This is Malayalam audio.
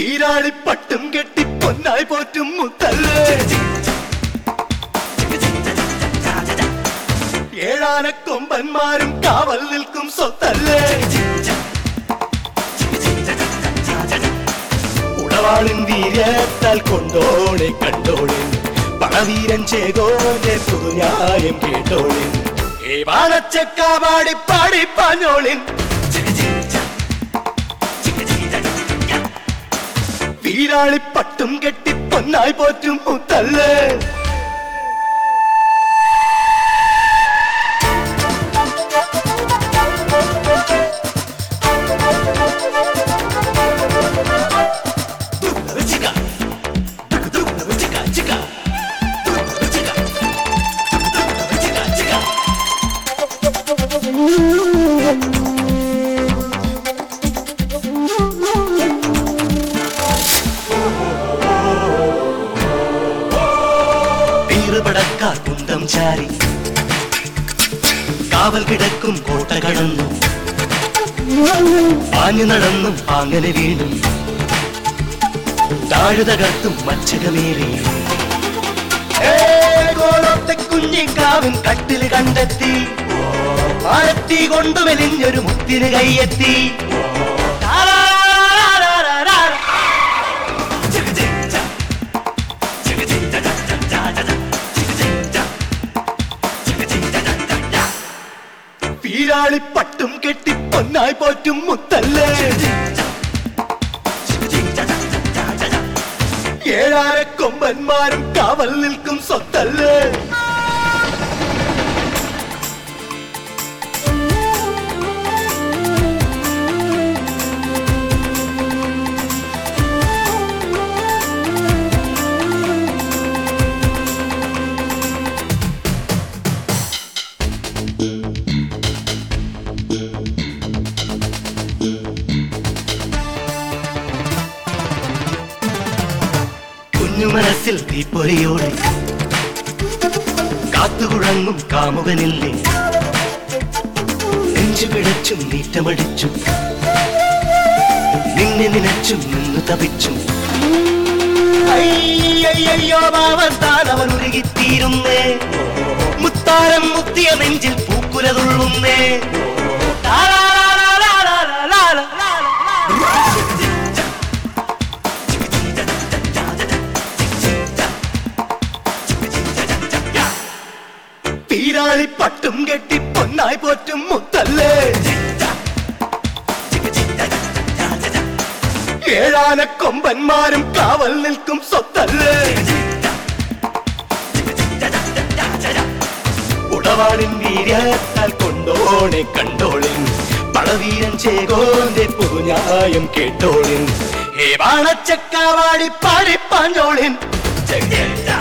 വീരാളിപ്പട്ടും കെട്ടി പൊന്നായി പോറ്റും മുത്തല്ലേ ഏഴാനക്കൊമ്പന്മാരും കാവൽ നിൽക്കും സ്വത്തല്ലേ ഉടവാളിൻ വീര്യത്താൽ കൊണ്ടോളെ കണ്ടോളിൻ പണവീരൻ ചേകോന്റെ പുതുന്യായം കേട്ടോളിൻ ഏ വാണച്ചക്കാവാടി പാടി പാഞ്ഞോളിൻ വീരാളിപ്പട്ടും കെട്ടി പൊന്നായി പോറ്റും മുത്തല്ലേ വീറുപടക്കാർ കുന്തം ചാരി കാവൽ കിടക്കും കോട്ട കടന്നു പാഞ്ഞു നടന്നും പാങ്ങനെ വീണും താഴു തകർത്തും മച്ചകമേറി കോലത്തെ കുഞ്ഞിക്കാവിൻ കട്ടില് കണ്ടെത്തി ആരത്തി കൊണ്ടു മെലിഞ്ഞൊരു മുത്തിന് കൈയെത്തി വീരാളിപ്പട്ടും കെട്ടി പൊന്നായി പോറ്റും മുത്തല്ലേ ഏഴാര കൊമ്പന്മാരും കാവൽ നിൽക്കും സ്വത്തല്ലേ കുഞ്ഞു മനസ്സിൽ തീപ്പൊരിയോടെ കാത്തുകുഴങ്ങും കാമുകനില്ലേ നെഞ്ചു പിടച്ചും നീറ്റമടിച്ചും നിന്നെ നിനച്ചും നിന്ന് തപിച്ചും അയ്യോ ബാവൻ താൻ അവൻ ഉരുകിത്തീരുന്നേ മുത്താരം മുത്തിയ നെഞ്ചിൽ പൂക്കുലതുള്ളുന്നേ പീരാളി പട്ടും കെട്ടി പൊന്നായി പോറ്റും മുത്തല്ലേ ഏഴാന കൊമ്പന്മാരും കാവൽ നിൽക്കും സ്വത്തല്ലേ ഉടവാളിൻ വീര്യത്താൽ കൊണ്ടോണെ കണ്ടോളിൻ പടവീരൻ ചേകോന്റെ പുതുന്യായം കേട്ടോളിൻ ഏ വാണച്ചക്കാവാടി പാടി പാഞ്ഞോളിൻ ജഗ